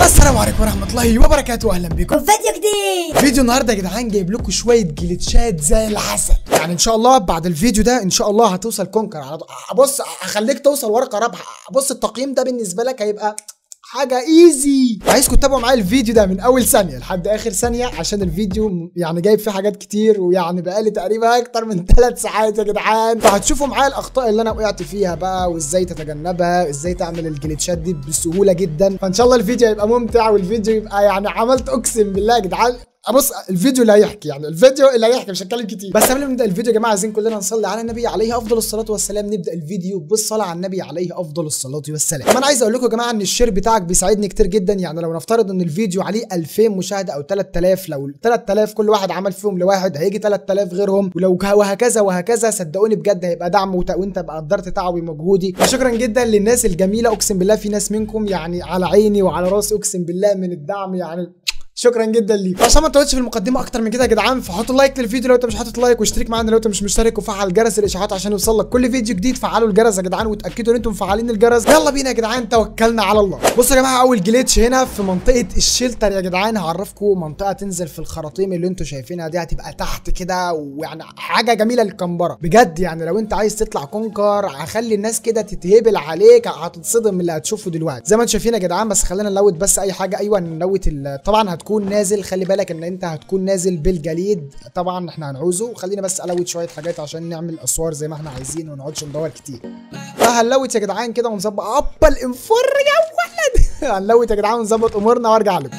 السلام عليكم ورحمه الله وبركاته اهلا بكم فيديو جديد فيديو النهارده يا جدعان جايب لكم شويه جليتشات زي العسل يعني ان شاء الله بعد الفيديو ده ان شاء الله هتوصل كونكر على طول بص هخليك توصل ورقه رابحه بص التقييم ده بالنسبه لك هيبقى حاجه ايزي عايزكم تتابعوا معايا الفيديو ده من اول ثانيه لحد اخر ثانيه عشان الفيديو م- يعني جايب فيه حاجات كتير ويعني بقالي تقريبا اكتر من ثلاث ساعات يا جدعان فهتشوفوا معايا الاخطاء اللي انا وقعت فيها بقى وازاي تتجنبها ازاي تعمل الجليتشات دي بسهوله جدا فان شاء الله الفيديو هيبقى ممتع والفيديو يبقى يعني عملت اقسم بالله يا جدعان بص الفيديو اللي هيحكي يعني الفيديو اللي هيحكي مش هتكلم كتير بس قبل ما نبدا الفيديو يا جماعه عايزين كلنا نصلي على النبي عليه افضل الصلاه والسلام نبدا الفيديو بالصلاه على النبي عليه افضل الصلاه والسلام كمان عايز اقول لكم يا جماعه ان الشير بتاعك بيساعدني كتير جدا يعني لو نفترض ان الفيديو عليه 2000 مشاهده او 3000 لو 3000 كل واحد عمل فيهم لواحد هيجي 3000 غيرهم ولو وهكذا وهكذا صدقوني بجد هيبقى دعم وت- وانت بقى قدرت تعبي ومجهودي وشكرا جدا للناس الجميله اقسم بالله في ناس منكم يعني على عيني وعلى راسي اقسم بالله من الدعم يعني شكرا جدا ليك عشان ما نطولش في المقدمه اكتر من كده يا جدعان فحطوا لايك للفيديو لو انت مش حاطط لايك واشترك معانا لو انت مش مشترك وفعل جرس الاشعارات عشان يوصل لك كل فيديو جديد فعلوا الجرس يا جدعان وتاكدوا ان انتم مفعلين الجرس يلا بينا يا جدعان توكلنا على الله بصوا يا جماعه اول جليتش هنا في منطقه الشيلتر يا جدعان هعرفكم منطقه تنزل في الخراطيم اللي انتم شايفينها دي هتبقى تحت كده ويعني حاجه جميله للكمبره بجد يعني لو انت عايز تطلع كونكر هخلي الناس كده تتهبل عليك هتتصدم من اللي هتشوفه دلوقتي زي ما انتم شايفين يا جدعان بس خلينا نلوت بس اي حاجه ايوه نلوت ال- طبعا هتكون نازل خلي بالك ان انت هتكون نازل بالجليد طبعا احنا هنعوزه خلينا بس الوت شويه حاجات عشان نعمل اسوار زي ما احنا عايزين وما نقعدش ندور كتير فهنلوت يا جدعان كده ونظبط ابا الانفر يا ولد هنلوت يا جدعان ونظبط امورنا وارجع لكم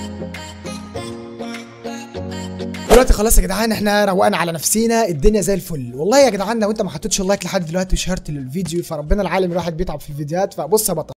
دلوقتي خلاص يا جدعان احنا روقنا على نفسينا الدنيا زي الفل والله يا جدعان لو انت ما حطيتش اللايك لحد دلوقتي وشهرت للفيديو فربنا العالم الواحد بيتعب في الفيديوهات فبص يا بطل